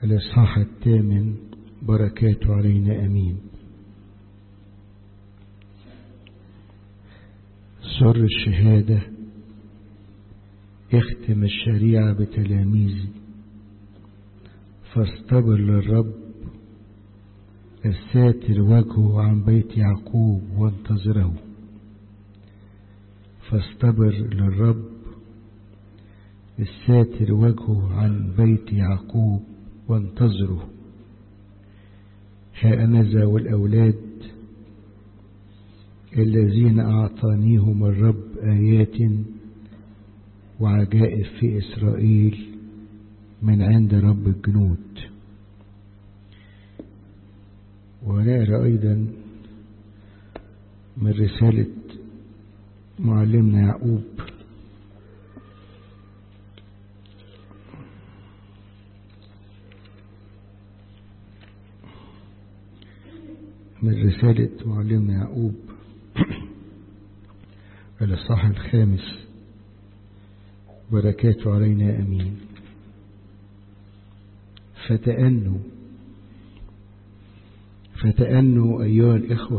الإصحاح الثامن بركاته علينا أمين سر الشهادة اختم الشريعة بتلاميذي فاستبر للرب الساتر وجهه عن بيت يعقوب وانتظره فاستبر للرب الساتر وجهه عن بيت يعقوب وانتظره ها أنا ذا والأولاد الذين أعطانيهم الرب آيات وعجائب في إسرائيل من عند رب الجنود ونقرأ أيضا من رسالة معلمنا يعقوب من رسالة معلمنا يعقوب الإصحاح الخامس بركاته علينا أمين فتأنوا فتأنوا أيها الإخوة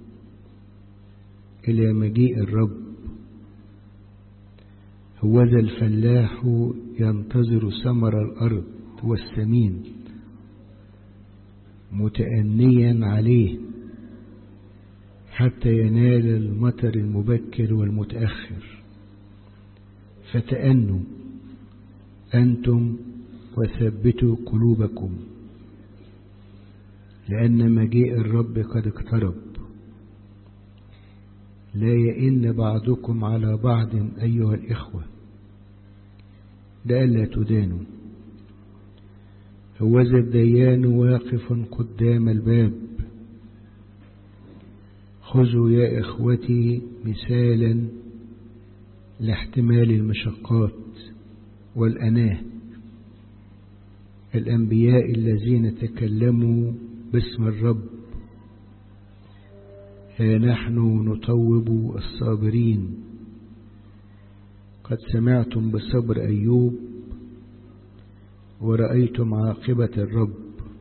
إلى مجيء الرب هوذا الفلاح ينتظر ثمر الأرض والسمين متأنيا عليه حتى ينال المطر المبكر والمتأخر فتأنوا أنتم وثبتوا قلوبكم لأن مجيء الرب قد اقترب لا يئن بعضكم على بعض أيها الإخوة لئلا تدانوا هوذا الديان واقف قدام الباب خذوا يا إخوتي مثالا لاحتمال المشقات والأناه الأنبياء الذين تكلموا باسم الرب ها نحن نطوب الصابرين قد سمعتم بصبر أيوب ورأيتم عاقبة الرب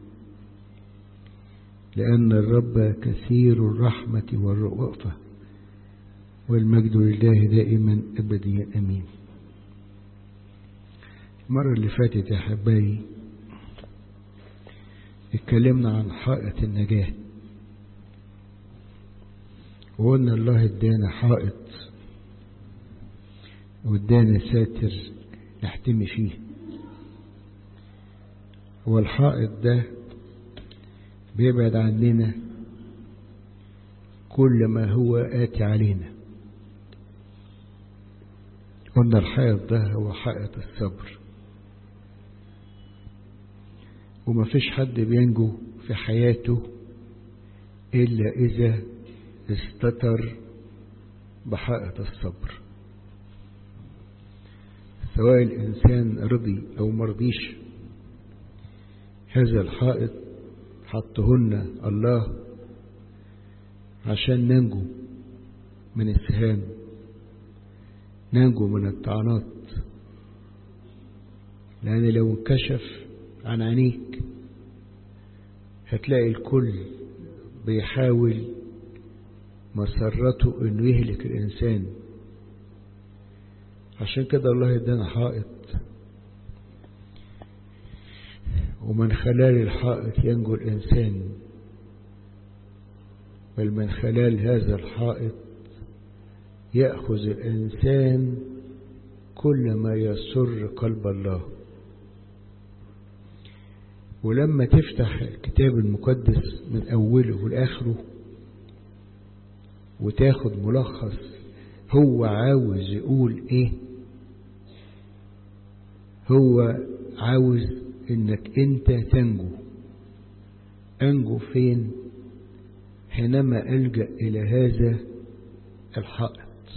لأن الرب كثير الرحمة والرؤفة والمجد لله دائما أبديا أمين المرة اللي فاتت يا حبايبي اتكلمنا عن حائط النجاة وقلنا الله ادانا حائط وادانا ساتر نحتمي فيه والحائط ده بيبعد عننا كل ما هو آتي علينا قلنا الحائط ده هو حائط الصبر وما فيش حد بينجو في حياته إلا إذا استتر بحائط الصبر سواء الإنسان رضي أو مرضيش هذا الحائط حطهن الله عشان ننجو من السهام ننجو من الطعنات لأن لو انكشف عن عينيك هتلاقي الكل بيحاول مسرته انه يهلك الانسان عشان كده الله ادانا حائط ومن خلال الحائط ينجو الإنسان بل من خلال هذا الحائط يأخذ الإنسان كل ما يسر قلب الله ولما تفتح الكتاب المقدس من أوله لآخره وتاخد ملخص هو عاوز يقول ايه هو عاوز انك انت تنجو انجو فين حينما الجا الى هذا الحائط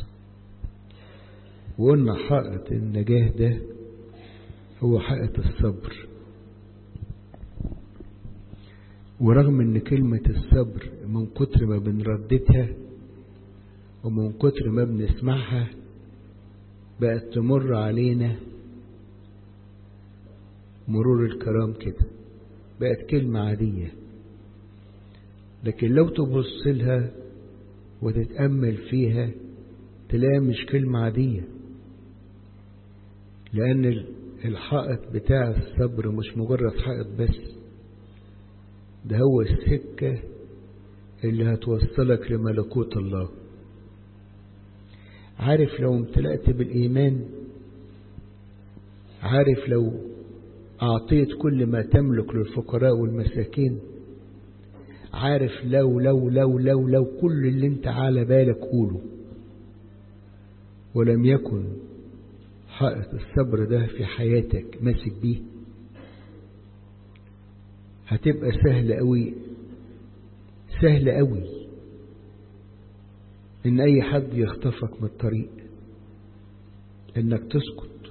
وقلنا حائط النجاه ده هو حائط الصبر ورغم ان كلمة الصبر من كتر ما بنرددها ومن كتر ما بنسمعها بقت تمر علينا مرور الكرام كده بقت كلمة عادية لكن لو تبص لها وتتأمل فيها تلاقي مش كلمة عادية لأن الحائط بتاع الصبر مش مجرد حائط بس ده هو السكة اللي هتوصلك لملكوت الله عارف لو امتلأت بالإيمان عارف لو أعطيت كل ما تملك للفقراء والمساكين عارف لو لو لو لو لو كل اللي انت على بالك قوله ولم يكن حائط الصبر ده في حياتك ماسك بيه هتبقى سهل قوي سهل قوي ان اي حد يخطفك من الطريق انك تسكت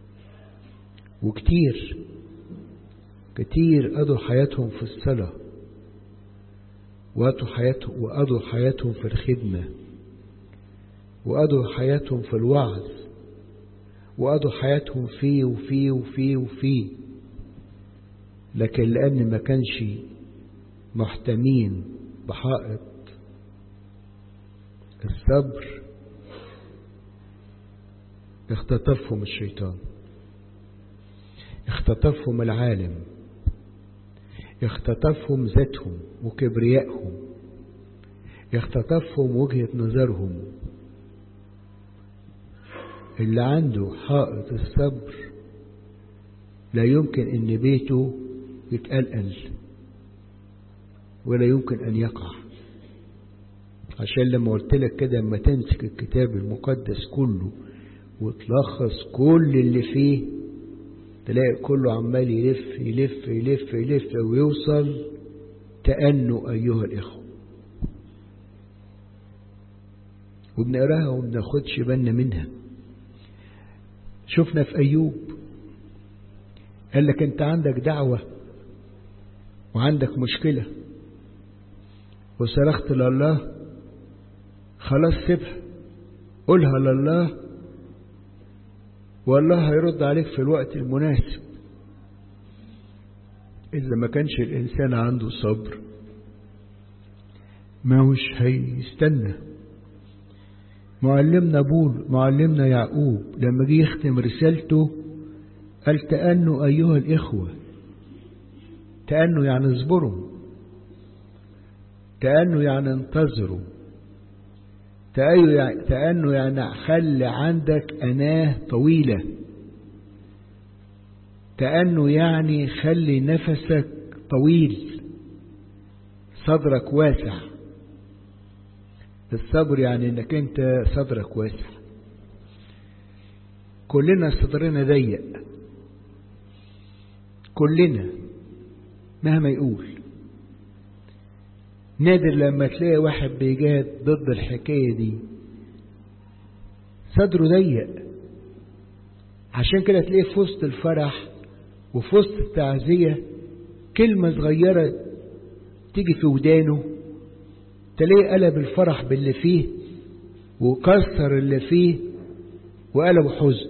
وكتير كتير قضوا حياتهم في الصلاة وقضوا حياتهم وقضوا حياتهم في الخدمة وقضوا حياتهم في الوعظ وقضوا حياتهم فيه وفيه وفيه وفيه لكن لأن ما كانش محتمين بحائط الصبر اختطفهم الشيطان اختطفهم العالم اختطفهم ذاتهم وكبريائهم اختطفهم وجهة نظرهم اللي عنده حائط الصبر لا يمكن ان بيته يتقلقل ولا يمكن ان يقع عشان لما قلت لك كده لما تمسك الكتاب المقدس كله وتلخص كل اللي فيه تلاقي كله عمال يلف يلف يلف يلف ويوصل تأنوا أيها الإخوة وبنقراها وبناخدش بالنا منها شفنا في أيوب قال لك أنت عندك دعوة وعندك مشكلة وصرخت لله خلاص سيبها قولها لله والله هيرد عليك في الوقت المناسب إذا ما كانش الإنسان عنده صبر ما هوش هيستنى معلمنا بول معلمنا يعقوب لما جه يختم رسالته قال تأنوا أيها الإخوة تأنوا يعني اصبروا تأنوا يعني انتظروا تأنوا يعني خلي عندك أناه طويلة تأنوا يعني خلي نفسك طويل صدرك واسع الصبر يعني انك انت صدرك واسع كلنا صدرنا ضيق كلنا مهما يقول نادر لما تلاقي واحد بيجاد ضد الحكاية دي صدره ضيق عشان كده تلاقيه في وسط الفرح وفي وسط التعزية كلمة صغيرة تيجي في ودانه تلاقيه قلب الفرح باللي فيه وكسر اللي فيه وقلبه حزن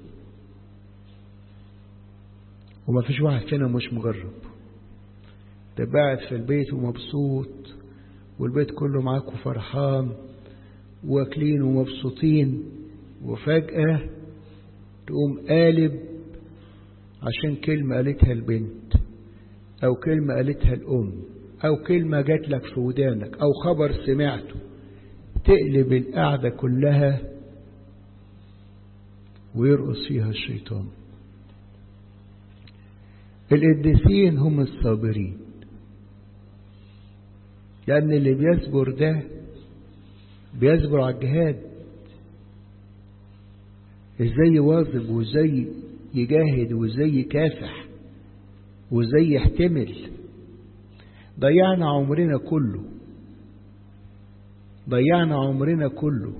وما فيش واحد فينا مش مجرب تبقى قاعد في البيت ومبسوط والبيت كله معاك وفرحان واكلين ومبسوطين وفجأة تقوم قالب عشان كلمة قالتها البنت أو كلمة قالتها الأم أو كلمة جات لك في ودانك أو خبر سمعته تقلب القعدة كلها ويرقص فيها الشيطان القديسين هم الصابرين لأن اللي بيصبر ده بيصبر على الجهاد ازاي يواظب وازاي يجاهد وازاي يكافح وازاي يحتمل ضيعنا عمرنا كله ضيعنا عمرنا كله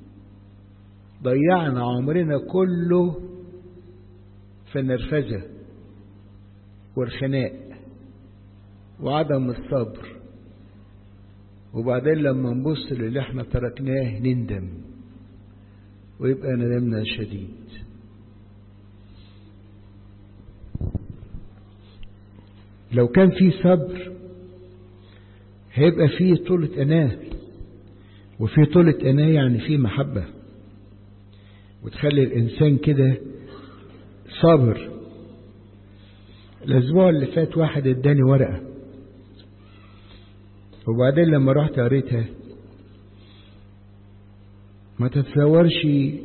ضيعنا عمرنا كله في النرفزة والخناق وعدم الصبر وبعدين لما نبص للي احنا تركناه نندم ويبقى ندمنا شديد لو كان في صبر هيبقى فيه طولة أناه وفي طولة أناه يعني في محبة وتخلي الإنسان كده صابر الأسبوع اللي فات واحد اداني ورقة وبعدين لما رحت قريتها ما تتصورش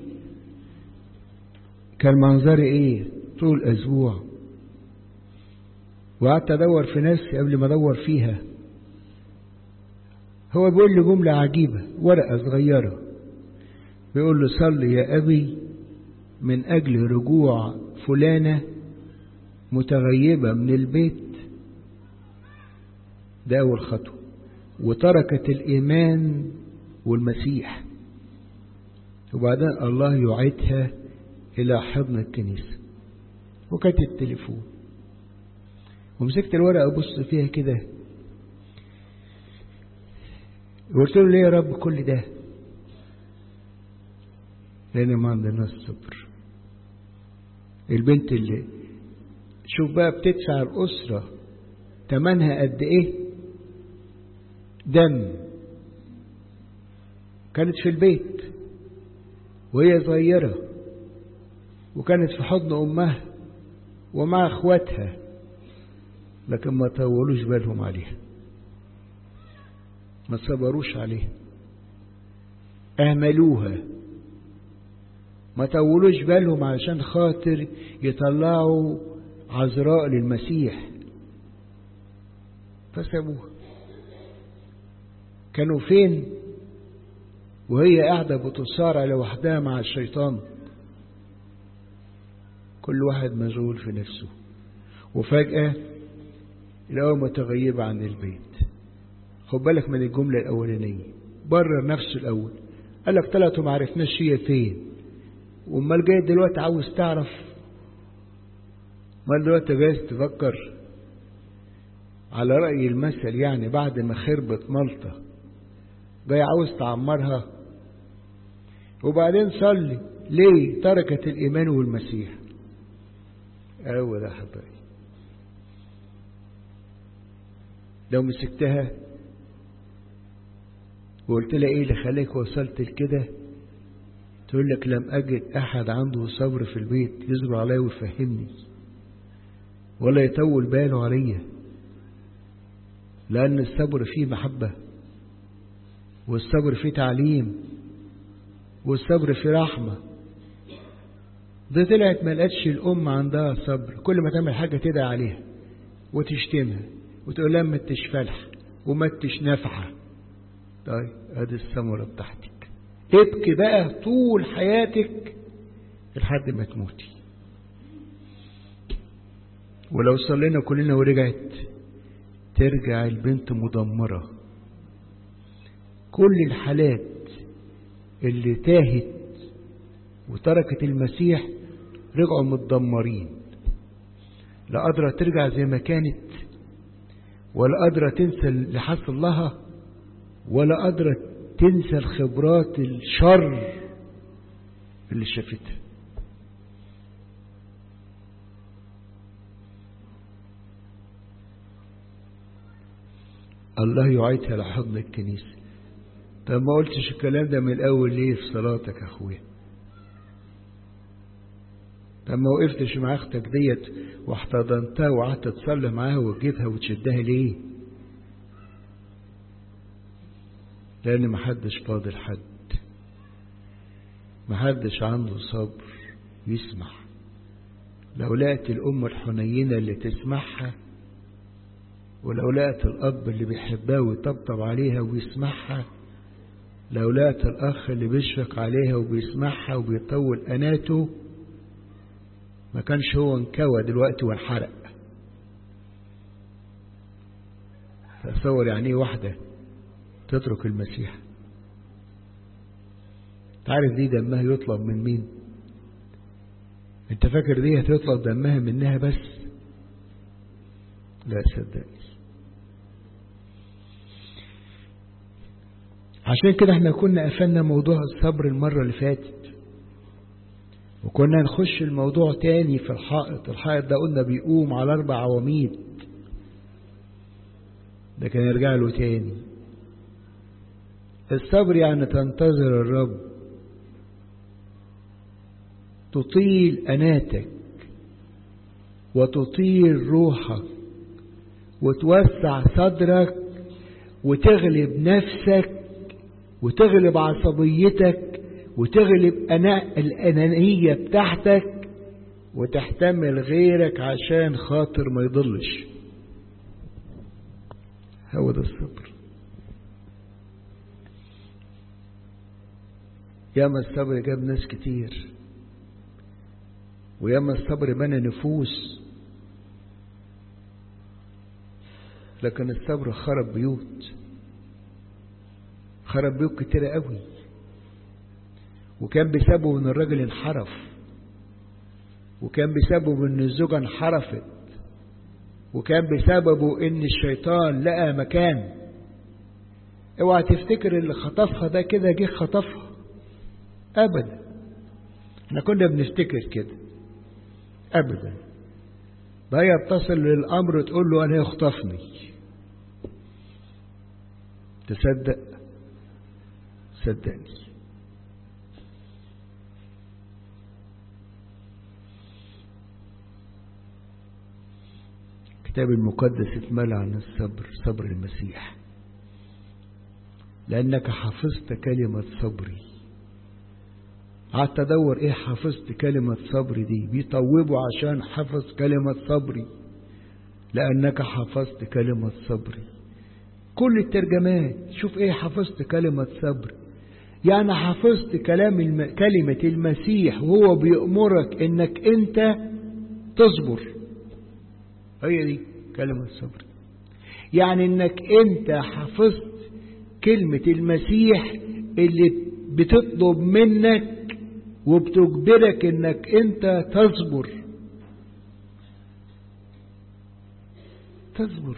كان منظري ايه طول اسبوع وقعدت ادور في نفسي قبل ما ادور فيها هو بيقول لي جملة عجيبة ورقة صغيرة بيقول له صل يا أبي من أجل رجوع فلانة متغيبة من البيت ده أول خطوة وتركت الإيمان والمسيح وبعدين الله يعيدها إلى حضن الكنيسة وكانت التليفون ومسكت الورقة أبص فيها كده قلت له ليه يا رب كل ده لأن ما عندناش صبر البنت اللي شوف بقى بتدفع الأسرة تمنها قد إيه دم كانت في البيت وهي صغيرة وكانت في حضن أمها ومع أخواتها لكن ما طولوش بالهم عليها ما صبروش عليها أهملوها ما طولوش بالهم علشان خاطر يطلعوا عذراء للمسيح فسابوها كانوا فين وهي قاعدة بتصارع لوحدها مع الشيطان كل واحد مشغول في نفسه وفجأة الأول متغيبة عن البيت خد بالك من الجملة الأولانية برر نفسه الأول قال لك طلعتوا ما عرفناش هي فين وامال جاي دلوقتي عاوز تعرف امال دلوقتي جاي تفكر على رأي المثل يعني بعد ما خربت ملطة جاي عاوز تعمرها وبعدين صلي ليه تركت الإيمان والمسيح أول ده حبايبي لو مسكتها وقلت لها ايه اللي خلاك وصلت لكده تقول لك لم أجد أحد عنده صبر في البيت يصبر عليا ويفهمني ولا يطول باله عليا لأن الصبر فيه محبة والصبر فيه تعليم والصبر فيه رحمة ده طلعت ما لقتش الأم عندها صبر كل ما تعمل حاجة تدعي عليها وتشتمها وتقول لها ما انتش فالحة وما انتش نافعة طيب ادي الثمرة بتاعتك ابكي بقى طول حياتك لحد ما تموتي ولو صلينا كلنا ورجعت ترجع البنت مدمرة كل الحالات اللي تاهت وتركت المسيح رجعوا متدمرين لا قادرة ترجع زي ما كانت ولا قادرة تنسى اللي حصل لها ولا قادرة تنسى الخبرات الشر اللي شافتها الله يعيدها لحضن الكنيسة طب ما قلتش الكلام ده من الأول ليه في صلاتك يا أخويا طب ما وقفتش مع أختك ديت واحتضنتها وقعدت تصلي معاها وتجيبها وتشدها ليه لأن محدش فاضل حد محدش عنده صبر يسمح لو لقت الأم الحنينة اللي تسمعها ولو لقت الأب اللي بيحبها ويطبطب عليها ويسمعها لو لقت الأخ اللي بيشفق عليها وبيسمعها وبيطول أناته ما كانش هو انكوى دلوقتي وانحرق تصور يعني ايه واحدة تترك المسيح تعرف دي دمها يطلب من مين انت فاكر دي هتطلب دمها منها بس لا صدقني عشان كده احنا كنا قفلنا موضوع الصبر المرة اللي فاتت وكنا نخش الموضوع تاني في الحائط الحائط ده قلنا بيقوم على أربع عواميد لكن يرجع له تاني الصبر يعني تنتظر الرب تطيل أناتك وتطيل روحك وتوسع صدرك وتغلب نفسك وتغلب عصبيتك وتغلب أنا الأنانية بتاعتك وتحتمل غيرك عشان خاطر ما يضلش هو ده الصبر ياما الصبر جاب ناس كتير وياما الصبر بنى نفوس لكن الصبر خرب بيوت خرب بيوت كتيرة قوي وكان بسببه ان الراجل انحرف وكان بسببه ان الزوجة انحرفت وكان بسببه ان الشيطان لقى مكان اوعى تفتكر اللي خطفها ده كده جه خطفها ابدا احنا كنا بنفتكر كده ابدا ده هي بتصل للامر تقول له انا يخطفني تصدق صدقني الكتاب المقدس اتملى عن الصبر صبر المسيح لأنك حفظت كلمة صبري قعدت أدور إيه حفظت كلمة صبري دي بيطوبوا عشان حفظ كلمة صبري لأنك حفظت كلمة صبري كل الترجمات شوف إيه حفظت كلمة صبري يعني حفظت كلام الم... كلمة المسيح وهو بيأمرك إنك أنت تصبر هي دي كلمة الصبر يعني انك انت حفظت كلمة المسيح اللي بتطلب منك وبتجبرك انك انت تصبر تصبر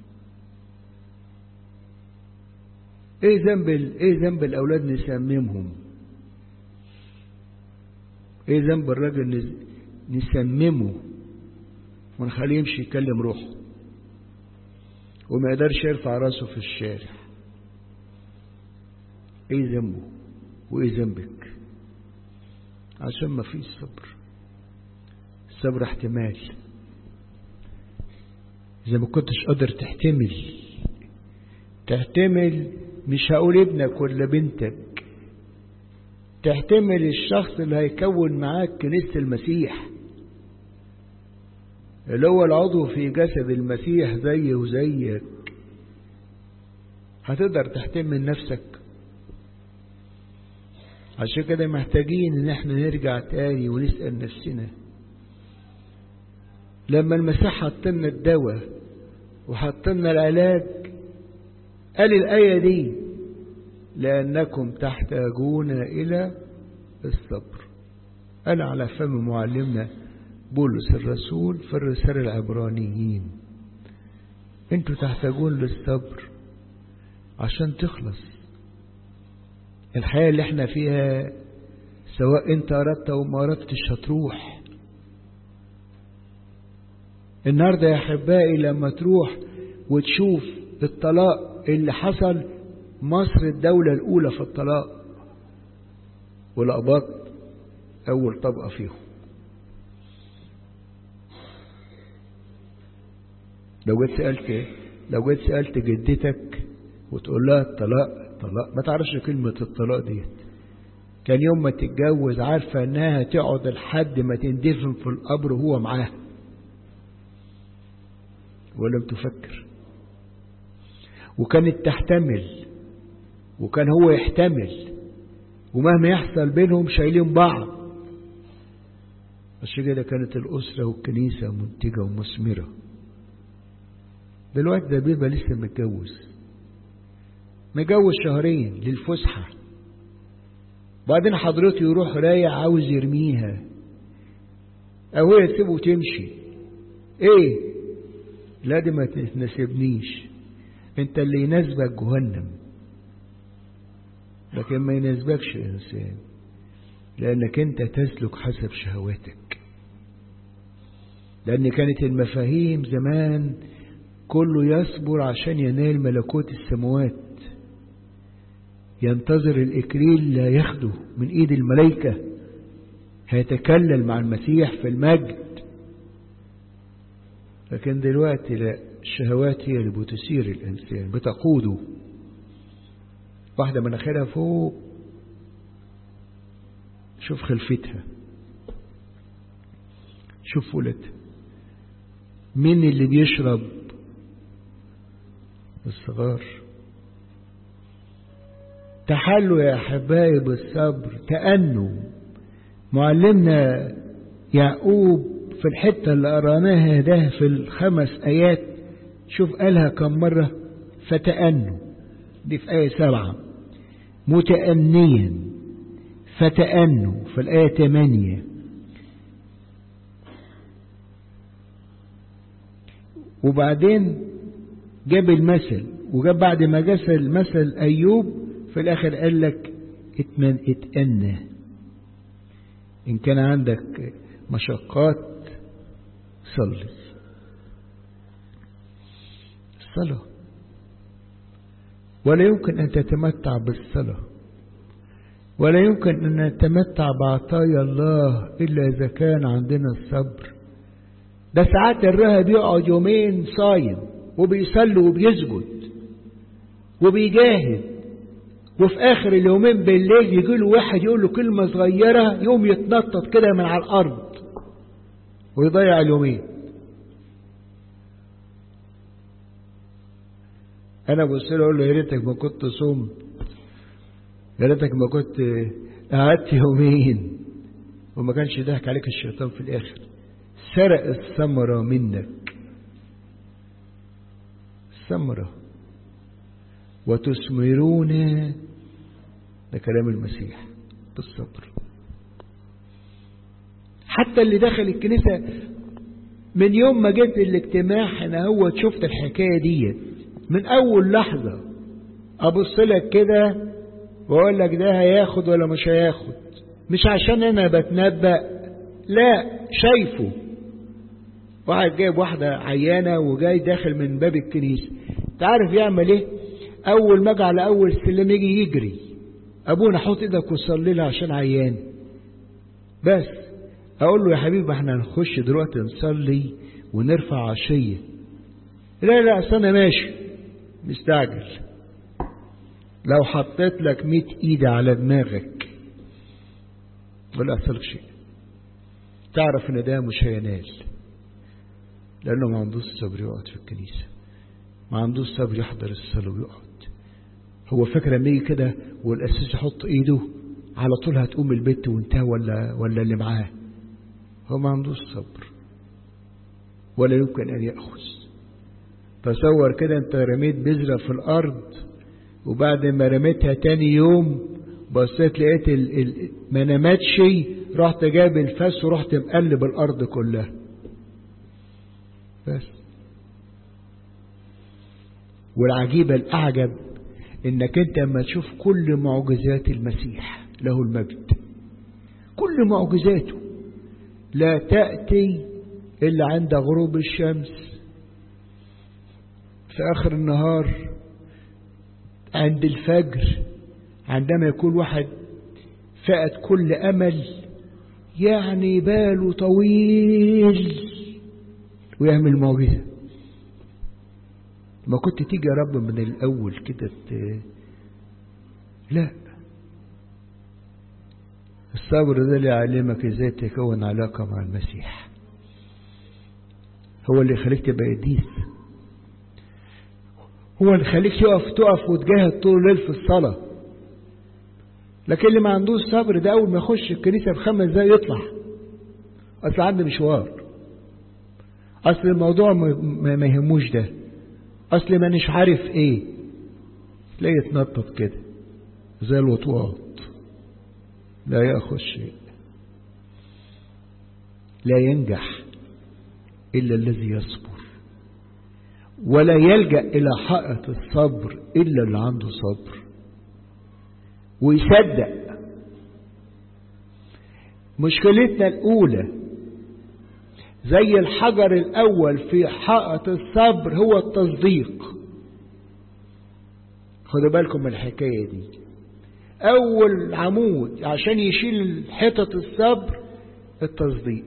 ايه ذنب ايه ذنب الاولاد نسممهم ايه ذنب الراجل نسممه ونخليه يمشي يكلم روحه وما يقدرش يرفع راسه في الشارع ايه ذنبه وايه ذنبك عشان ما فيش صبر الصبر احتمال اذا ما كنتش قادر تحتمل تحتمل مش هقول ابنك ولا بنتك تحتمل الشخص اللي هيكون معاك كنيسة المسيح اللي هو العضو في جسد المسيح زي وزيك هتقدر تحتمل نفسك عشان كده محتاجين ان احنا نرجع تاني ونسأل نفسنا لما المسيح حطلنا الدواء وحطلنا العلاج قال الآية دي لأنكم تحتاجون إلى الصبر قال على فم معلمنا بولس الرسول في الرسالة العبرانيين انتوا تحتاجون للصبر عشان تخلص الحياة اللي احنا فيها سواء انت اردت او ما اردتش هتروح النهارده يا احبائي لما تروح وتشوف الطلاق اللي حصل مصر الدولة الأولى في الطلاق والأقباط أول طبقة فيهم لو جيت سألت لو جيت سألت جدتك وتقول لها الطلاق الطلاق ما تعرفش كلمة الطلاق ديت كان يوم ما تتجوز عارفة انها تقعد لحد ما تندفن في القبر وهو معاها ولم تفكر وكانت تحتمل وكان هو يحتمل ومهما يحصل بينهم شايلين بعض عشان كده كانت الأسرة والكنيسة منتجة ومثمرة دلوقتي ده بيبقى لسه متجوز مجوز شهرين للفسحة بعدين حضرته يروح رايح عاوز يرميها أو هي تسيبه تمشي إيه لا دي ما تناسبنيش انت اللي يناسبك جهنم لكن ما يناسبكش انسان لانك انت تسلك حسب شهواتك لان كانت المفاهيم زمان كله يصبر عشان ينال ملكوت السماوات ينتظر الإكليل لا ياخده من إيد الملائكة هيتكلل مع المسيح في المجد لكن دلوقتي لا الشهوات هي اللي بتثير الإنسان بتقوده واحدة مناخيرها فوق شوف خلفتها شوف ولدها مين اللي بيشرب الصغار تحلوا يا حبايب الصبر تأنوا معلمنا يعقوب في الحتة اللي قراناها ده في الخمس آيات شوف قالها كم مرة فتأنوا دي في آية سبعة متأنيا فتأنوا في الآية ثمانية وبعدين جاب المثل وجاب بعد ما جسل مثل أيوب في الآخر قال لك اتمن اتأنى إن كان عندك مشقات صلي الصلاة ولا يمكن أن تتمتع بالصلاة ولا يمكن أن نتمتع بعطايا الله إلا إذا كان عندنا الصبر ده ساعات الراهب يقعد يومين صايم وبيصلي وبيسجد وبيجاهد وفي آخر اليومين بالليل يجي له واحد يقول له كلمة صغيرة يوم يتنطط كده من على الأرض ويضيع اليومين أنا بص له أقول له يا ريتك ما كنت صمت يا ريتك ما كنت قعدت يومين وما كانش ضحك عليك الشيطان في الآخر سرق الثمرة منك الثمرة وتثمرون ده كلام المسيح بالصبر حتى اللي دخل الكنيسة من يوم ما جيت الاجتماع انا هو شفت الحكاية ديت من اول لحظة ابص لك كده واقول لك ده هياخد ولا مش هياخد مش عشان انا بتنبأ لا شايفه واحد جايب واحدة عيانة وجاي داخل من باب الكنيسة تعرف يعمل ايه اول ما اجي على اول سلم يجي يجري ابونا حط ايدك وصلي لها عشان عيان بس اقول له يا حبيبي احنا هنخش دلوقتي نصلي ونرفع عشية لا لا اصل انا ماشي مستعجل لو حطيت لك مئة ايد على دماغك ولا اصلك شيء تعرف ان ده مش هينال لانه ما عندوش صبر يقعد في الكنيسة ما عندوش صبر يحضر الصلاة ويقعد هو فاكر لما يجي كده والاساس يحط ايده على طول هتقوم البيت وانتهى ولا ولا اللي معاه هو ما عندوش صبر ولا يمكن ان ياخذ تصور كده انت رميت بذره في الارض وبعد ما رميتها تاني يوم بصيت لقيت ال... ال... ما نمتش رحت جايب الفاس ورحت مقلب الارض كلها بس والعجيبة الأعجب إنك أنت لما تشوف كل معجزات المسيح له المجد كل معجزاته لا تأتي إلا عند غروب الشمس في آخر النهار عند الفجر عندما يكون واحد فقد كل أمل يعني باله طويل ويعمل معجزة ما كنت تيجي يا رب من الأول كده لا الصبر ده اللي يعلمك ازاي تكون علاقة مع المسيح هو اللي يخليك تبقى قديس هو اللي يخليك تقف تقف وتجاهد طول الليل في الصلاة لكن اللي ما عندوش صبر ده أول ما يخش الكنيسة بخمس دقايق يطلع أصل عنده مشوار أصل الموضوع ما يهموش ده أصل ما مش عارف إيه تلاقيه يتنطط كده زي الوطواط لا يأخذ شيء لا ينجح إلا الذي يصبر ولا يلجأ إلى حائط الصبر إلا اللي عنده صبر ويصدق مشكلتنا الأولى زي الحجر الأول في حائط الصبر هو التصديق خدوا بالكم من الحكاية دي أول عمود عشان يشيل حتة الصبر التصديق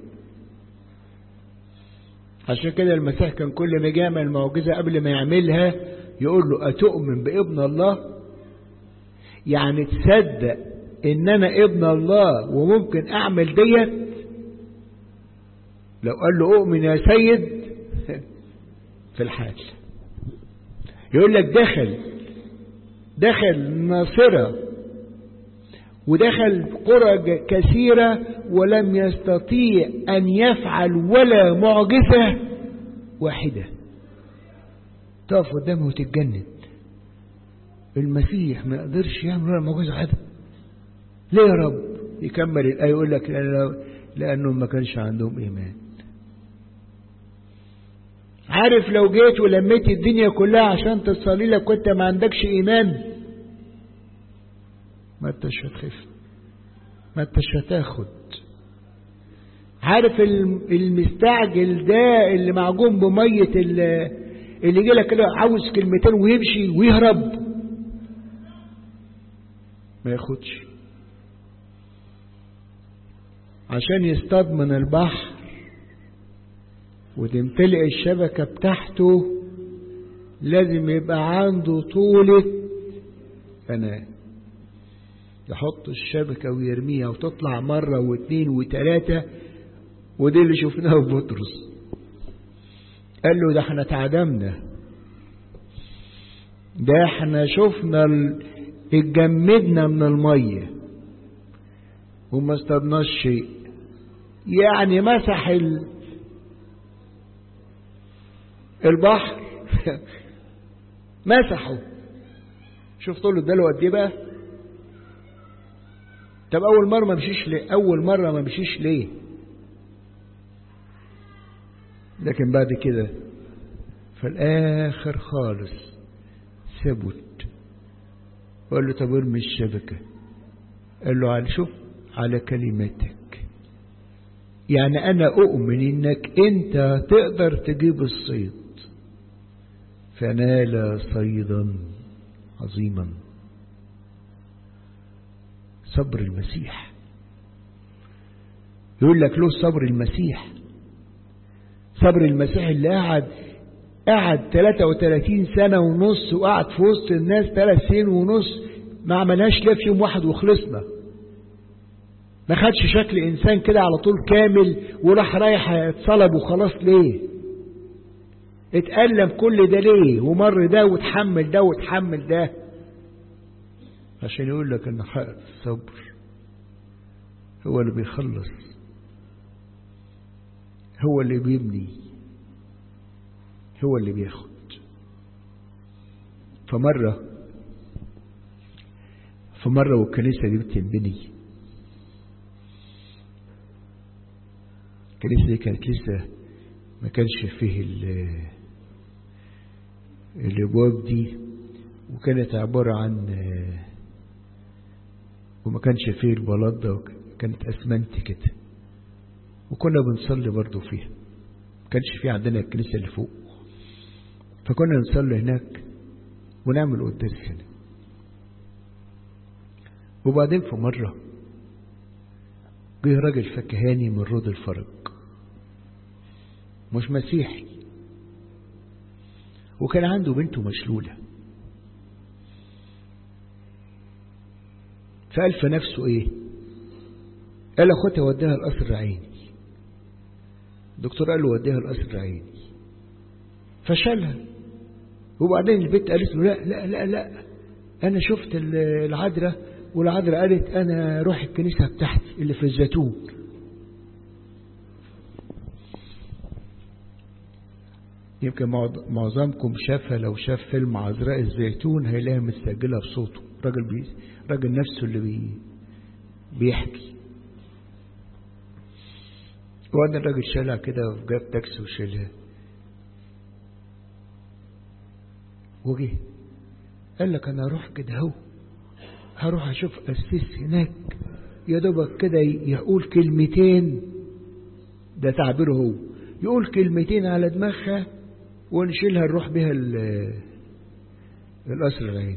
عشان كده المسيح كان كل ما يعمل المعجزة قبل ما يعملها يقول له أتؤمن بابن الله يعني تصدق إن أنا ابن الله وممكن أعمل ديت لو قال له أؤمن يا سيد في الحال يقول لك دخل دخل ناصرة ودخل قرى كثيرة ولم يستطيع أن يفعل ولا معجزة واحدة تقف قدامه وتتجنن المسيح ما يقدرش يعمل ولا معجزة واحدة ليه يا رب يكمل الآية يقول لك لأنه ما كانش عندهم إيمان عارف لو جيت ولميت الدنيا كلها عشان تصلي لك وانت ما عندكش ايمان ما انتش هتخف ما انتش هتاخد عارف المستعجل ده اللي معجون بمية اللي يجي لك كده عاوز كلمتين ويمشي ويهرب ما ياخدش عشان يصطاد من البحر وتمتلئ الشبكة بتاعته لازم يبقى عنده طولة أنا يحط الشبكة ويرميها وتطلع مرة واثنين وثلاثة ودي اللي شفناه في بطرس قال له ده احنا اتعدمنا ده احنا شفنا اتجمدنا من المية وما اصطدناش شيء يعني مسح ال البحر مسحه شفتوا له اداله قد ايه بقى طب اول مره ما مشيش ليه اول مره ما مشيش ليه لكن بعد كده في الاخر خالص ثبت وقال له طب ارمي الشبكه قال له على شوف على كلمتك يعني انا اؤمن انك انت تقدر تجيب الصيد فنال صيدا عظيما صبر المسيح يقول لك له صبر المسيح صبر المسيح اللي قعد قعد 33 سنة ونص وقعد في وسط الناس ثلاث سنين ونص ما عملهاش لا في يوم واحد وخلصنا ما خدش شكل انسان كده على طول كامل وراح رايح اتصلب وخلاص ليه اتألم كل ده ليه ومر ده وتحمل ده وتحمل ده عشان يقول لك ان حق الصبر هو اللي بيخلص هو اللي بيبني هو اللي بياخد فمرة فمرة والكنيسة دي بتنبني الكنيسة دي كانت لسه ما كانش فيه الابواب دي وكانت عبارة عن وما كانش فيه البلاط ده كانت اسمنت كده وكنا بنصلي برضو فيها ما كانش فيه عندنا الكنيسة اللي فوق فكنا نصلي هناك ونعمل قداس هنا وبعدين في مرة جه راجل فكهاني من رود الفرج مش مسيحي وكان عنده بنته مشلولة فقال في نفسه ايه قال اخوتها وديها القصر العيني الدكتور قال له وديها القصر العيني فشالها وبعدين البنت قالت له لا لا لا لا انا شفت العذراء والعذراء قالت انا روح الكنيسة بتاعتي اللي في الزيتون يمكن معظمكم شافها لو شاف فيلم عذراء الزيتون هيلاقيها متسجلة بصوته راجل بي راجل نفسه اللي بي بيحكي وبعدين الراجل شالها كده وجاب تاكسي وشالها وجه قال لك انا اروح كده اهو هروح اشوف قسيس هناك يا دوبك كده يقول كلمتين ده تعبيره هو يقول كلمتين على دماغها ونشيلها نروح بها القصر العيني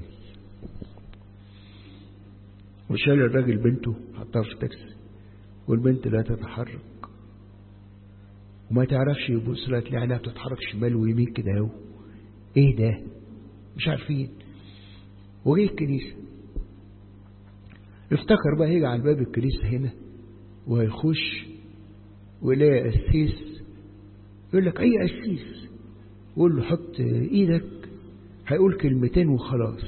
وشال الراجل بنته حطها في تاكسي والبنت لا تتحرك وما تعرفش يبص لها تلاقي عينها بتتحرك شمال ويمين كده اهو ايه ده مش عارفين وجه الكنيسه افتكر بقى هيجي على باب الكنيسه هنا وهيخش ويلاقي قسيس يقول لك اي قسيس يقول له حط ايدك هيقول كلمتين وخلاص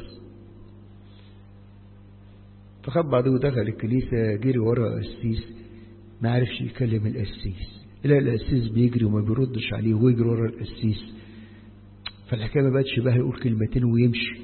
فخد بعضه ودخل الكنيسة جري ورا قسيس ما عرفش يكلم القسيس لا القسيس بيجري وما بيردش عليه ويجري ورا القسيس فالحكاية ما بقتش بقى يقول كلمتين ويمشي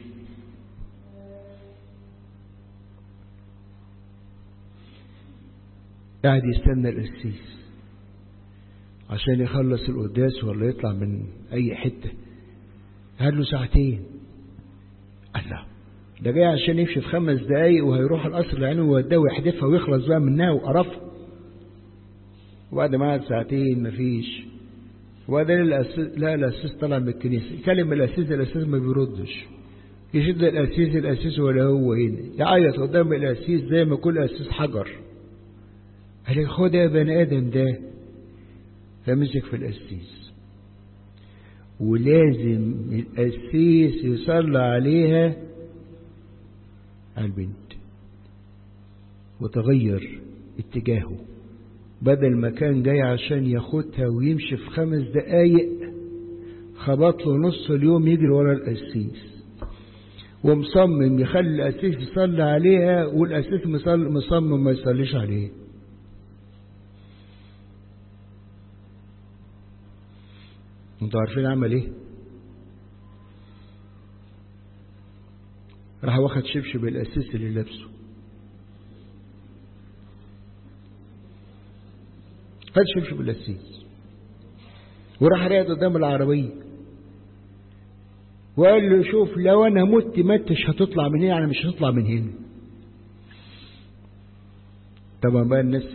قاعد يستنى القسيس عشان يخلص القداس ولا يطلع من أي حتة قال له ساعتين الله ده جاي عشان يمشي في خمس دقايق وهيروح القصر العيني ويوداه ويحدفها ويخلص بقى منها وقرفها وبعد ما قعد ساعتين مفيش وبعدين الأسيس لا الأسيس طلع من الكنيسة يكلم الأسيس الأسيس ما بيردش يشد الأسيس الأسيس ولا هو هنا يعيط قدام الأسيس زي ما كل أسيس حجر قال خد يا بني آدم ده فمسك في القسيس ولازم القسيس يصلى عليها على البنت وتغير اتجاهه بدل ما كان جاي عشان ياخدها ويمشي في خمس دقايق خبط له نص اليوم يجري ورا القسيس ومصمم يخلي القسيس يصلي عليها والقسيس مصمم ما يصليش عليه انتوا عارفين عمل ايه راح واخد شبشب الاسيس اللي لابسه خد شبشب الاسيس وراح راقد قدام العربيه وقال له شوف لو انا مت متش هتطلع من هنا يعني مش هتطلع من هنا طبعا بقى الناس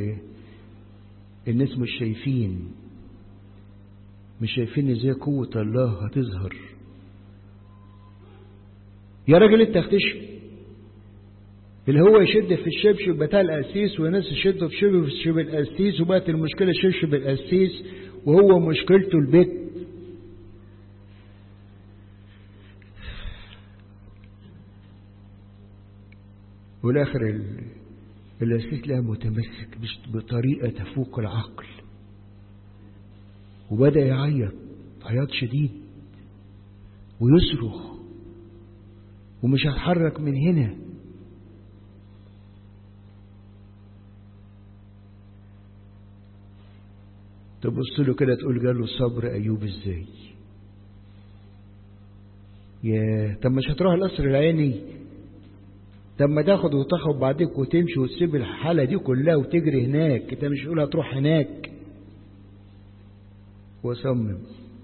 الناس مش شايفين مش شايفين ازاي قوة الله هتظهر يا راجل انت اختشف اللي هو يشد في الشبشب بتاع القسيس وناس يشدوا في شبشب القسيس وبقت المشكلة شبشب القسيس وهو مشكلته البيت والاخر القسيس لها متمسك بطريقة تفوق العقل وبدأ يعيط عياط شديد ويصرخ ومش هتحرك من هنا تبص له كده تقول جاله صبر أيوب ازاي يا طب مش هتروح القصر العيني طب ما تاخد وتاخد بعدك وتمشي وتسيب الحالة دي كلها وتجري هناك انت مش تقول هتروح هناك وصمم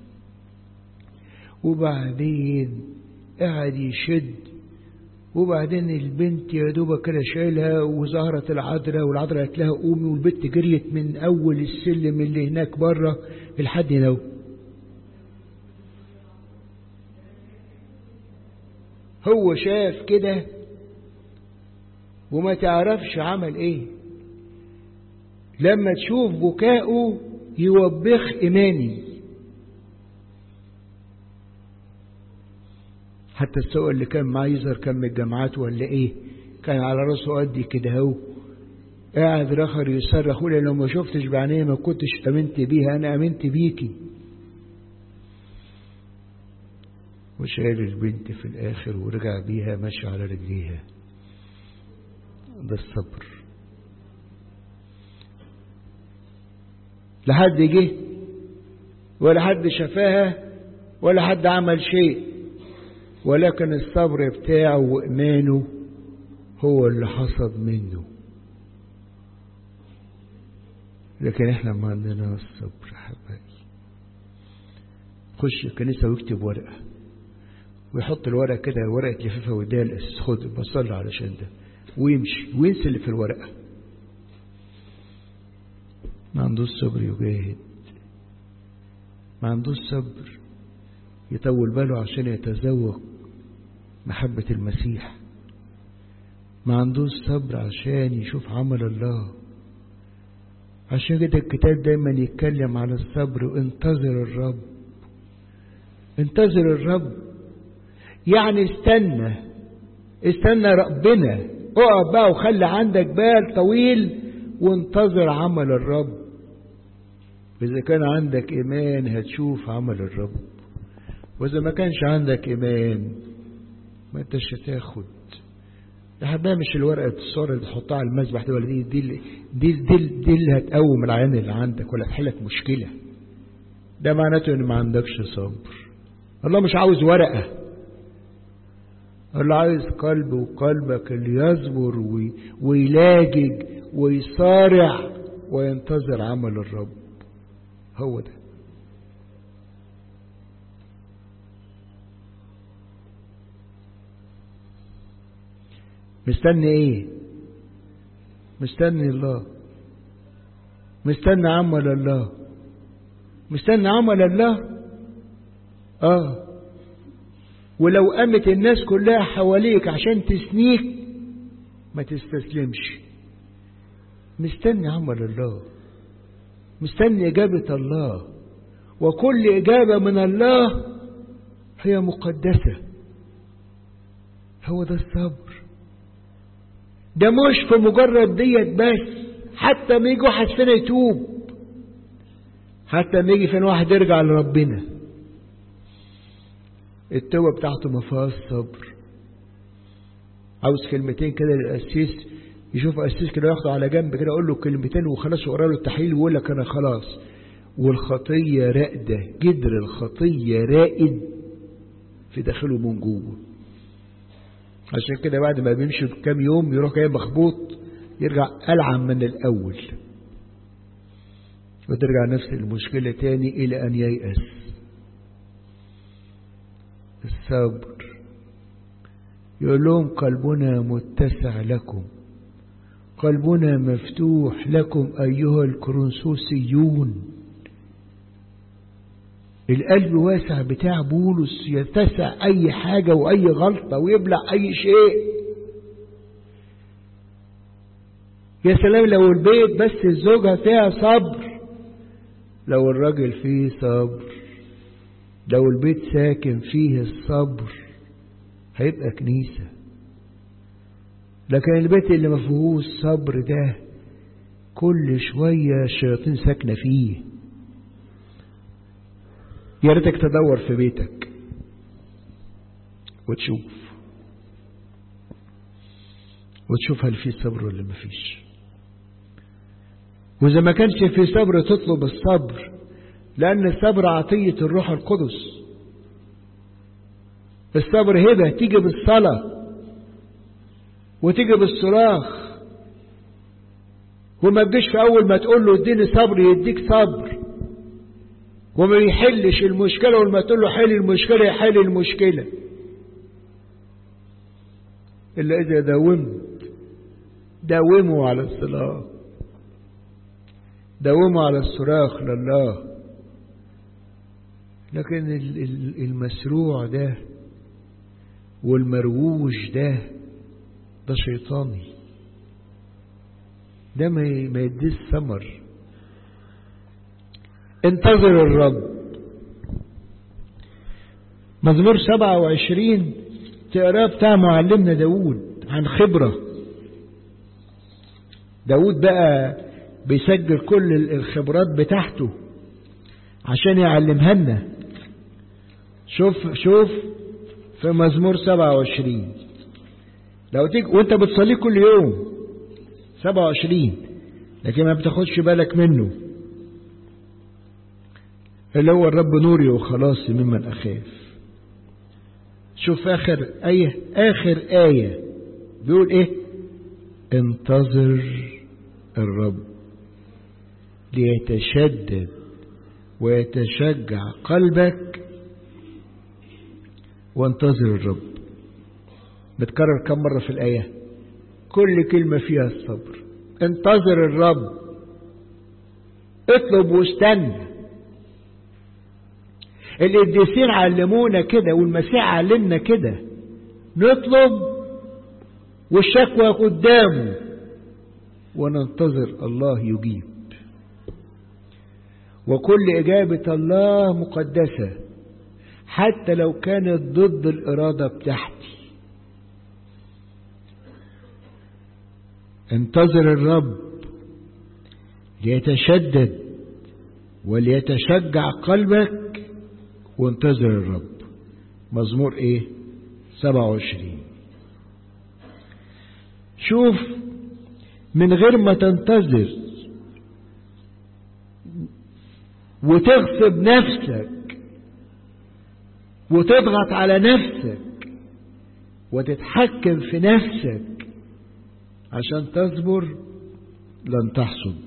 وبعدين قعد يشد وبعدين البنت يا دوبك كده شايلها وظهرت العذراء والعذراء قالت لها قومي والبنت جريت من اول السلم اللي هناك بره لحد هنا هو شاف كده وما تعرفش عمل ايه لما تشوف بكاؤه يوبخ إيماني حتى السؤال اللي كان معاه يظهر كان من الجامعات ولا ايه كان على راسه قدي كده اهو قاعد رخر يصرخ يقول لو ما شفتش بعينيه ما كنتش امنت بيها انا امنت بيكي وشال البنت في الاخر ورجع بيها ماشي على رجليها ده الصبر لا حد جه ولا حد شفاها ولا حد عمل شيء ولكن الصبر بتاعه وإيمانه هو اللي حصد منه لكن احنا ما عندنا الصبر حبايبي خش الكنيسة ويكتب ورقة ويحط الورقة كده ورقة لفافة ويديها الأساس خد بصلي علشان ده ويمشي وينسى اللي في الورقة ما عندوش صبر يجاهد ما عندوش صبر يطول باله عشان يتذوق محبة المسيح ما عندوش صبر عشان يشوف عمل الله عشان كده الكتاب دايما يتكلم على الصبر وانتظر الرب انتظر الرب يعني استنى استنى ربنا اقف بقى وخلي عندك بال طويل وانتظر عمل الرب إذا كان عندك إيمان هتشوف عمل الرب وإذا ما كانش عندك إيمان ما انتش هتاخد ده حبايبي مش الورقة الصورة اللي تحطها على المسبح دي ولا دي دي دي, دي, دي اللي هتقوم العيان اللي عندك ولا تحلك مشكلة ده معناته إن ما عندكش صبر الله مش عاوز ورقة الله عايز قلب وقلبك اللي يصبر ويلاجج ويصارع وينتظر عمل الرب هو ده مستني ايه مستني الله مستني عمل الله مستني عمل الله اه ولو قامت الناس كلها حواليك عشان تسنيك ما تستسلمش مستني عمل الله مستني إجابة الله وكل إجابة من الله هي مقدسة هو ده الصبر ده مش في مجرد ديت بس حتى ما يجي واحد فينا يتوب حتى ما يجي فينا واحد يرجع لربنا التوبة بتاعته ما فيهاش صبر عاوز كلمتين كده للقسيس يشوف قسيس كده ياخده على جنب كده يقول له كلمتين وخلاص يقرا له التحليل ويقول لك انا خلاص والخطيه راقده جدر الخطيه راقد في داخله من جوه عشان كده بعد ما بيمشي بكام يوم يروح جاي مخبوط يرجع ألعن من الأول وترجع نفس المشكلة تاني إلى أن ييأس الصبر يقول لهم قلبنا متسع لكم قلبنا مفتوح لكم أيها الكرنسوسيون القلب واسع بتاع بولس يتسع أي حاجة وأي غلطة ويبلع أي شيء يا سلام لو البيت بس الزوجة فيها صبر لو الراجل فيه صبر لو البيت ساكن فيه الصبر هيبقى كنيسة لكن البيت اللي ما فيهوش صبر ده كل شوية الشياطين ساكنة فيه يا ريتك تدور في بيتك وتشوف وتشوف هل في صبر ولا ما فيش وإذا ما كانش في صبر تطلب الصبر لأن الصبر عطية الروح القدس الصبر هبة تيجي بالصلاة وتيجي بالصراخ وما تجيش في أول ما تقول له اديني صبر يديك صبر وما يحلش المشكلة ولما تقول له حل المشكلة يحل المشكلة إلا إذا داومت داوموا على الصلاة داوموا على الصراخ لله لكن المسروع ده والمرووج ده ده شيطاني ده ما يديش ثمر انتظر الرب مزمور سبعة وعشرين تقراه بتاع معلمنا داود عن خبرة داود بقى بيسجل كل الخبرات بتاعته عشان يعلمها لنا شوف شوف في مزمور سبعة وعشرين لو تيجي وانت بتصلي كل يوم سبعة وعشرين لكن ما بتاخدش بالك منه اللي هو الرب نوري وخلاصي ممن أخاف شوف آخر آية آخر آية بيقول إيه انتظر الرب ليتشدد ويتشجع قلبك وانتظر الرب بتكرر كم مرة في الآية كل كلمة فيها الصبر انتظر الرب اطلب واستنى القديسين علمونا كده والمسيح علمنا كده نطلب والشكوى قدامه وننتظر الله يجيب وكل إجابة الله مقدسة حتى لو كانت ضد الإرادة بتاعتي انتظر الرب ليتشدد وليتشجع قلبك وانتظر الرب مزمور ايه سبعة وعشرين شوف من غير ما تنتظر وتغصب نفسك وتضغط على نفسك وتتحكم في نفسك عشان تصبر لن تحصد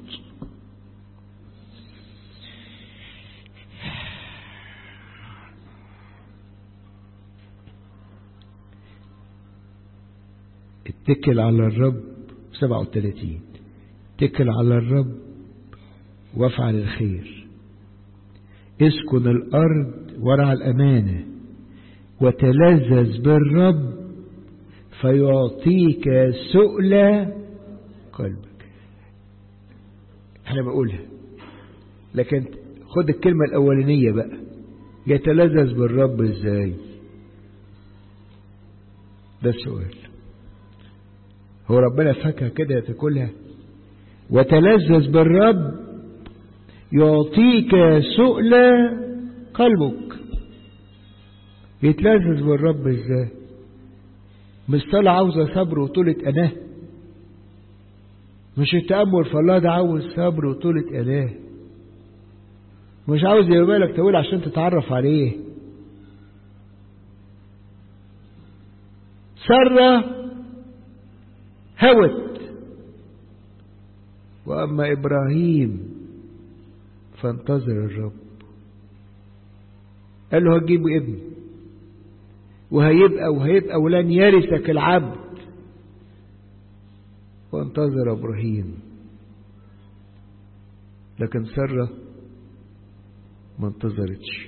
اتكل على الرب 37 اتكل على الرب وافعل الخير اسكن الأرض ورع الأمانة وتلذذ بالرب فيعطيك سؤل قلبك احنا بقولها لكن خد الكلمة الأولانية بقى يتلذذ بالرب ازاي ده السؤال هو ربنا فاكهة كده تاكلها وتلذذ بالرب يعطيك سؤل قلبك يتلذذ بالرب ازاي مش طالع عاوزة صبر وطولة أناه مش التأمل في الله ده عاوز صبر وطولة أناه مش عاوز يبقى بالك طويل عشان تتعرف عليه سرة هوت وأما إبراهيم فانتظر الرب قال له هتجيب ابن وهيبقى وهيبقى ولن يرثك العبد وانتظر ابراهيم لكن ساره ما انتظرتش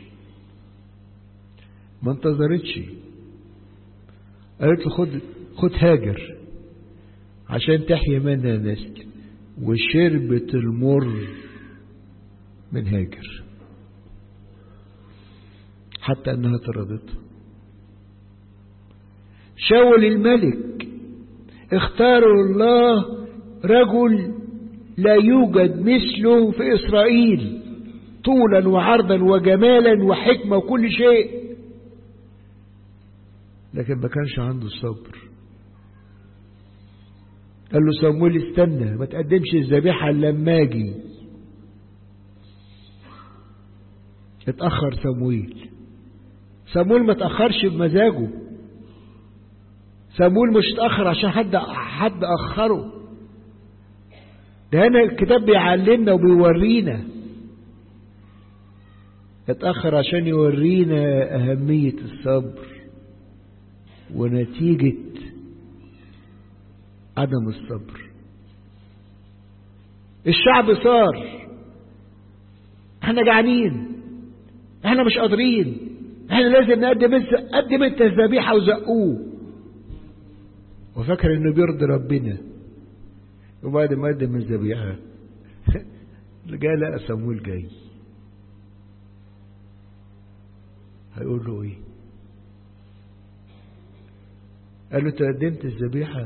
ما انتظرتش قالت له خد خد هاجر عشان تحيا منها نسل وشربت المر من هاجر حتى انها طردته شاول الملك اختاروا الله رجل لا يوجد مثله في اسرائيل طولا وعرضا وجمالا وحكمة وكل شيء لكن ما كانش عنده الصبر قال له صمويل استنى ما تقدمش الذبيحة لما اجي اتأخر صمويل صمويل ما تأخرش بمزاجه صمويل مش اتأخر عشان حد حد أخره ده هنا الكتاب بيعلمنا وبيورينا اتأخر عشان يورينا أهمية الصبر ونتيجة عدم الصبر الشعب صار احنا جعانين احنا مش قادرين احنا لازم نقدم قدم انت الذبيحه وزقوه وفاكر انه بيرضي ربنا وبعد ما قدم الذبيحه جاء لقى صمويل جاي هيقول له ايه قال له انت قدمت الذبيحه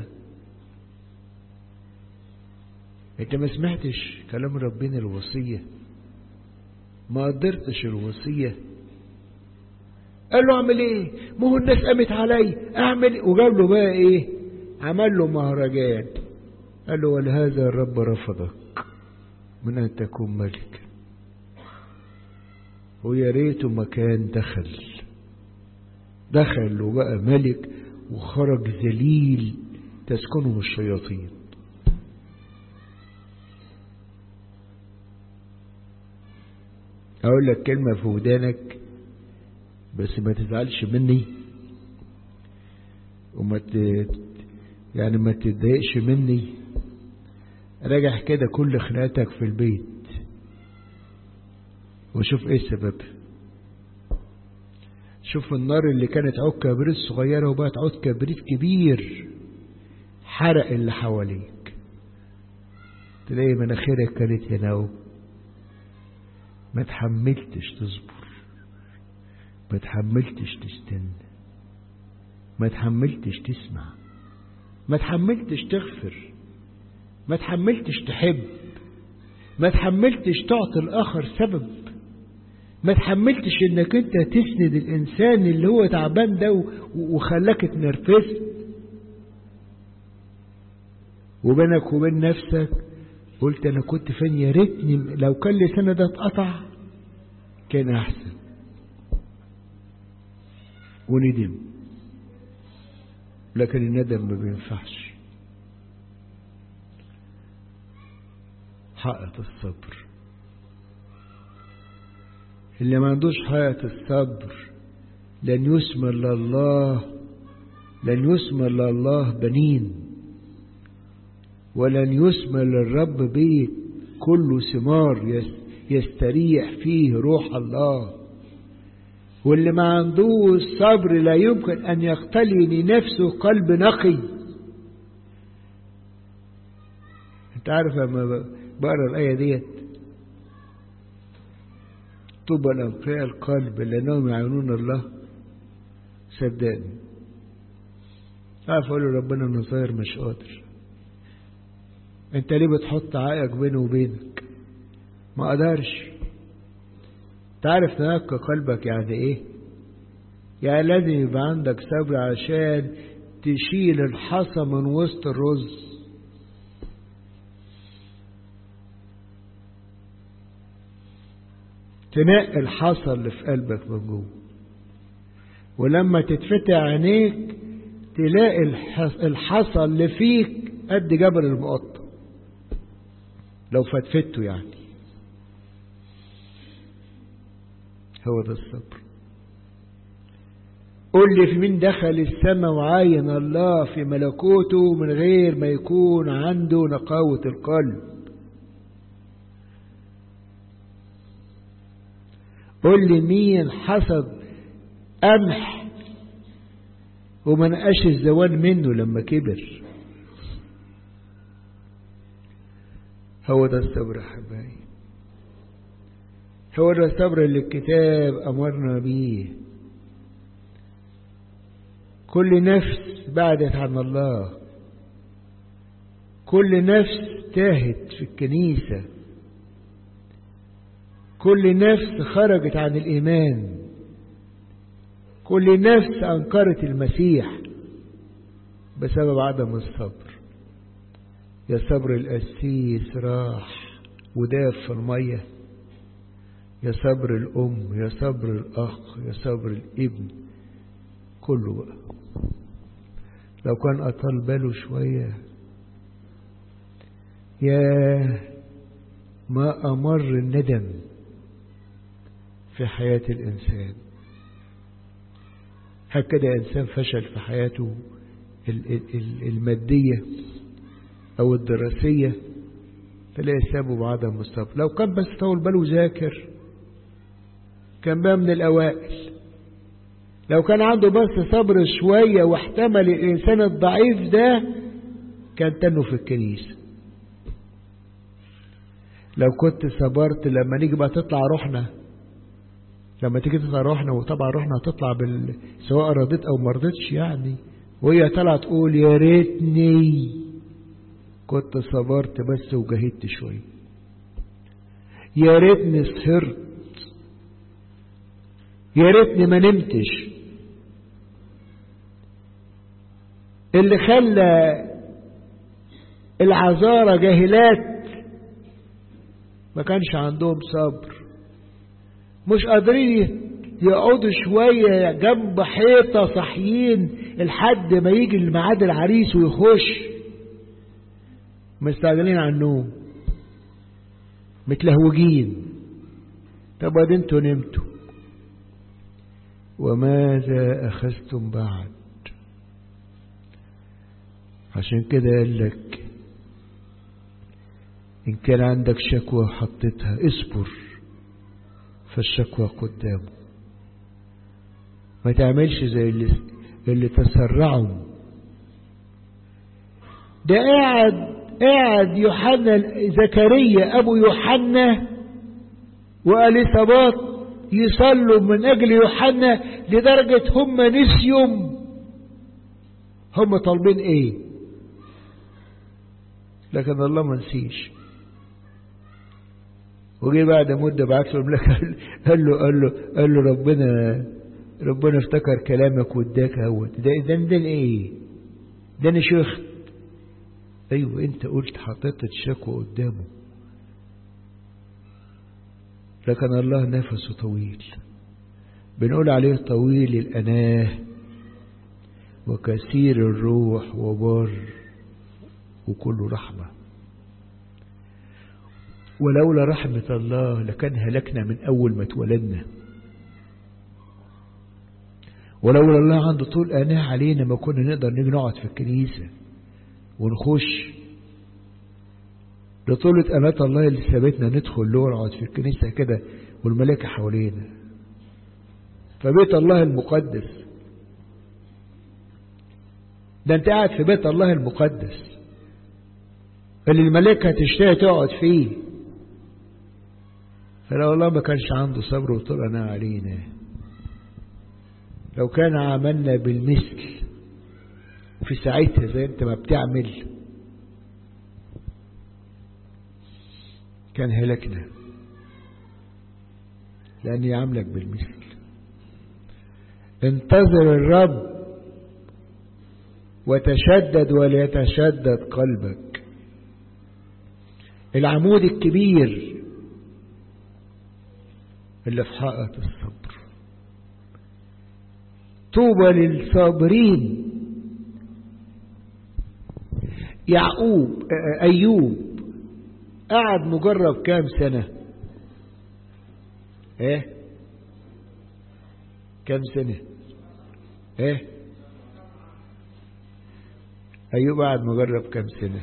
انت ما سمعتش كلام ربنا الوصيه ما قدرتش الوصيه قال له اعمل ايه ما هو الناس قامت علي اعمل إيه؟ وجاب له بقى ايه عمل له مهرجان قال له ولهذا الرب رفضك من ان تكون ملك ويا ريته ما كان دخل دخل وبقى ملك وخرج ذليل تسكنه الشياطين اقول لك كلمه في ودانك بس ما تزعلش مني وما ت... يعني ما تتضايقش مني راجع كده كل خناقاتك في البيت وشوف ايه السبب شوف النار اللي كانت عود كبريت صغيرة وبقت عود كبريت كبير حرق اللي حواليك تلاقي مناخيرك كانت هنا ما تحملتش تصبر ما تحملتش تستنى ما تحملتش تسمع ما تحملتش تغفر ما تحملتش تحب ما تحملتش تعطي الآخر سبب ما تحملتش انك انت تسند الانسان اللي هو تعبان ده وخلاك تنرفزت وبينك وبين نفسك قلت انا كنت فين يا ريتني لو كان لساني ده اتقطع كان احسن وندم لكن الندم ما بينفعش حقة الصبر اللي ما عندوش حقة الصبر لن يثمر لله لن يثمر لله بنين ولن يثمر للرب بيت كله ثمار يستريح فيه روح الله واللي ما عندوش صبر لا يمكن أن يقتلي لنفسه قلب نقي انت عارف لما بقرا الآية ديت طوبى لأنقياء القلب لأنهم يعينون الله صدقني عارف أقول ربنا أنا صغير مش قادر أنت ليه بتحط عائق بيني وبينك ما أقدرش تعرف تنقى قلبك يعني إيه يعني لازم يبقى عندك صبر عشان تشيل الحصى من وسط الرز تنقي الحصى اللي في قلبك من جوه ولما تتفتح عينيك تلاقي الحصى اللي فيك قد جبل المقطم لو فتفته يعني هو ده الصبر قل لي في مين دخل السماء وعاين الله في ملكوته من غير ما يكون عنده نقاوة القلب قل لي مين حصد قمح وما نقاش الزوال منه لما كبر هو ده الصبر يا حبايبي هو ده الصبر اللي الكتاب أمرنا بيه كل نفس بعدت عن الله كل نفس تاهت في الكنيسة كل نفس خرجت عن الإيمان كل نفس أنكرت المسيح بسبب عدم الصبر يا صبر القسيس راح وداف في الميه يا صبر الأم يا صبر الأخ يا صبر الابن كله بقى لو كان أطال باله شوية يا ما أمر الندم في حياة الإنسان هكذا إنسان فشل في حياته المادية أو الدراسية تلاقي سببه بعدم الصبر لو كان بس طول باله ذاكر كان بقى من الأوائل لو كان عنده بس صبر شوية واحتمل الإنسان الضعيف ده كان تنه في الكنيسة لو كنت صبرت لما نيجي بقى تطلع روحنا لما تيجي تطلع روحنا وطبعا روحنا هتطلع بال... سواء رضيت أو ما رضيتش يعني وهي طالعة تقول يا ريتني كنت صبرت بس وجهدت شوية يا ريتني سهرت يا ريتني ما نمتش اللي خلى العذارى جاهلات ما كانش عندهم صبر مش قادرين يقعدوا شوية جنب حيطة صحيين لحد ما يجي الميعاد العريس ويخش مستعجلين عن النوم متلهوجين طب بعد انتوا نمتوا وماذا أخذتم بعد عشان كده قال لك إن كان عندك شكوى حطيتها اصبر فالشكوى قدامه ما تعملش زي اللي, اللي تسرعوا ده قاعد قاعد يوحنا زكريا ابو يوحنا واليصابات يصلوا من اجل يوحنا لدرجة هم نسيهم هم طالبين ايه لكن الله ما نسيش وجي بعد مدة بعت له الملك قال له قال له قال له ربنا ربنا افتكر كلامك واداك اهوت ده ده ده ايه؟ ده انا شيخت ايوه انت قلت حطيت الشكوى قدامه لكن الله نفسه طويل بنقول عليه طويل الأناه وكثير الروح وبر وكله رحمة ولولا رحمة الله لكان هلكنا من أول ما اتولدنا ولولا الله عنده طول أناه علينا ما كنا نقدر نيجي نقعد في الكنيسة ونخش لطولة أناة الله اللي سابتنا ندخل له ونقعد في الكنيسة كده والملائكة حوالينا فبيت الله المقدس ده انت قاعد في بيت الله المقدس اللي الملائكة هتشتهي تقعد فيه فلو الله ما كانش عنده صبر وطول أناة علينا لو كان عملنا بالمثل في ساعتها زي انت ما بتعمل كان هلكنا لأن يعاملك بالمثل انتظر الرب وتشدد وليتشدد قلبك العمود الكبير اللي في حائط الصبر طوبى للصابرين يعقوب أيوب قعد مجرب كام سنة ايه كام سنة ايه أيوب قعد مجرب كام سنة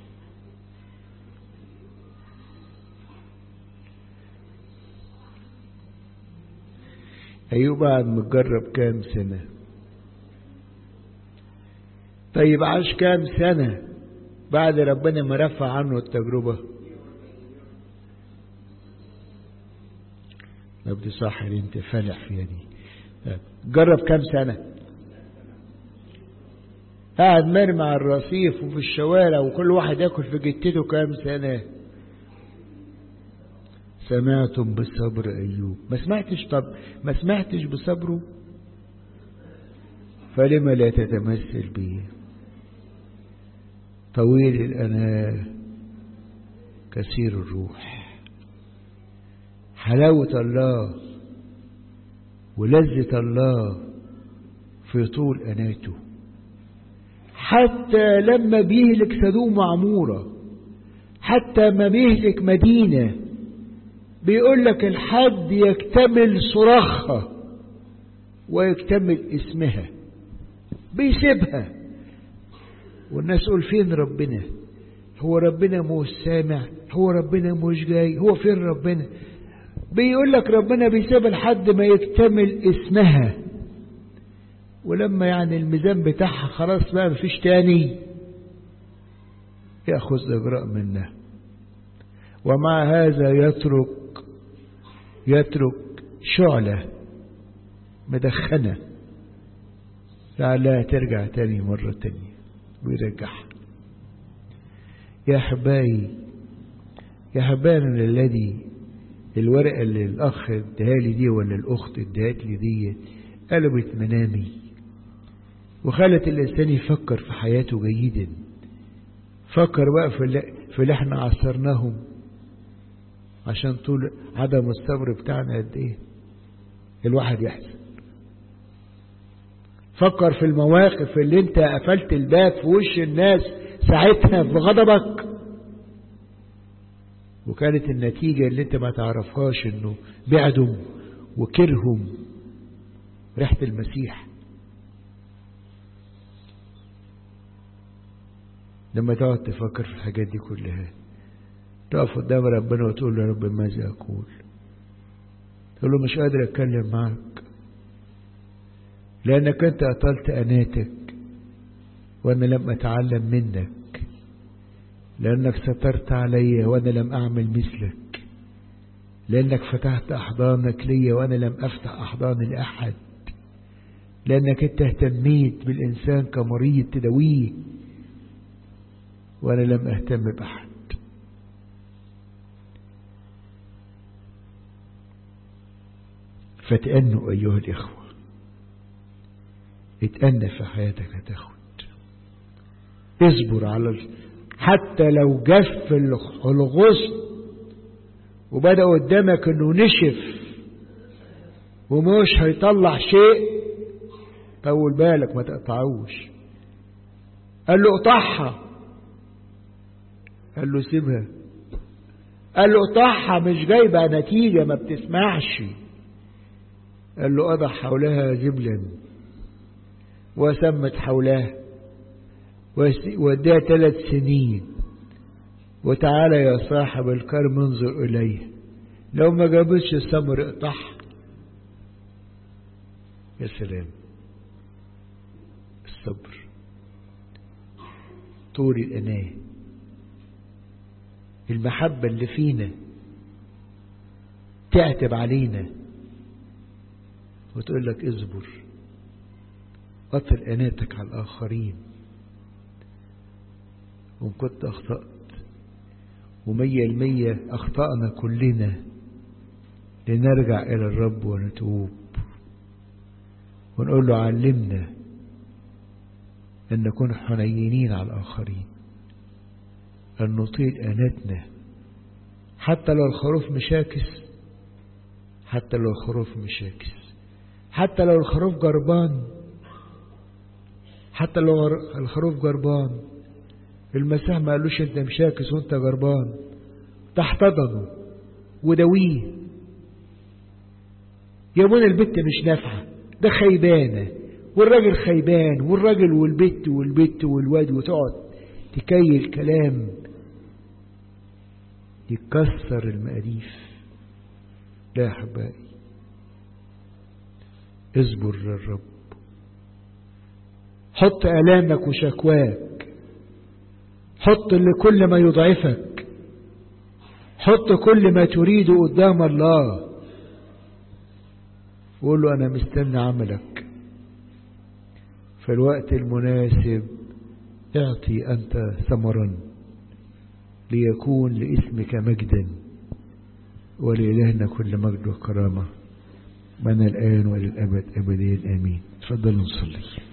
أيوب قعد مجرب كام سنة طيب عاش كام سنة بعد ربنا ما رفع عنه التجربة بدي صح انت فالح فيها دي جرب كام سنة قاعد مرمي على الرصيف وفي الشوارع وكل واحد ياكل في جتته كام سنة سمعتم بصبر أيوب ما سمعتش طب ما سمعتش بصبره فلما لا تتمثل به طويل الأناة كثير الروح حلاوة الله ولذة الله في طول أناته حتى لما بيهلك سدوم وعمورة حتى ما بيهلك مدينة بيقول لك الحد يكتمل صراخها ويكتمل اسمها بيسيبها والناس تقول فين ربنا هو ربنا مش سامع هو ربنا مش جاي هو فين ربنا بيقول لك ربنا بيسيبها لحد ما يكتمل اسمها ولما يعني الميزان بتاعها خلاص بقى مفيش تاني ياخذ اجراء منها ومع هذا يترك يترك شعلة مدخنة لعلها ترجع تاني مرة تانية ويرجعها يا حباي يا حبانا الذي الورقة اللي الأخ ادهالي دي ولا الأخت ادهات لي دي قلبت منامي وخلت الإنسان يفكر في حياته جيدا فكر بقى في اللي, في اللي احنا عصرناهم عشان طول عدم الصبر بتاعنا قد ايه الواحد يحزن فكر في المواقف اللي انت قفلت الباب في وش الناس ساعتها في غضبك وكانت النتيجة اللي انت ما تعرفهاش انه بعدهم وكرهم ريحة المسيح لما تقعد تفكر في الحاجات دي كلها تقف قدام ربنا وتقول له يا رب ماذا أقول تقول له مش قادر أتكلم معك لأنك أنت أطلت أناتك وأنا لم أتعلم منك لأنك سترت علي وأنا لم أعمل مثلك لأنك فتحت أحضانك لي وأنا لم أفتح أحضاني لأحد لأنك أنت اهتميت بالإنسان كمريض تداويه وأنا لم أهتم بأحد فتأنوا أيها الإخوة اتأنى في حياتك هتاخد اصبر على حتى لو جف الغصن وبدأ قدامك انه نشف ومش هيطلع شيء طول بالك ما تقطعوش قال له اقطعها قال له سيبها قال له اقطعها مش جايبه نتيجه ما بتسمعش قال له اضع حولها جبلا وسمت حولها وديها ثلاث سنين وتعالى يا صاحب الكرم انظر إليه لو ما جابتش الثمر اقطعها يا سلام الصبر طول الأناة المحبة اللي فينا تعتب علينا وتقول لك اصبر قتل أناتك على الآخرين وإن كنت أخطأت ومية المية أخطأنا كلنا لنرجع إلى الرب ونتوب ونقول له علمنا أن نكون حنينين على الآخرين أن نطيل أناتنا حتى لو الخروف مشاكس حتى لو الخروف مشاكس حتى لو الخروف جربان حتى لو الخروف جربان المسيح ما قالوش انت مشاكس وانت جربان تحتضنه ودويه يا منى البت مش نافعه ده خيبانه والراجل خيبان والراجل والبت والبت والواد وتقعد تكيل كلام يكسر المقاديف لا يا حبائي اصبر للرب حط آلامك وشكواك حط لكل ما يضعفك حط كل ما تريده قدام الله وقول له أنا مستني عملك في الوقت المناسب اعطي أنت ثمرا ليكون لاسمك مجدا ولإلهنا كل مجد وكرامة من الآن وللأبد أبدين آمين تفضلوا نصلي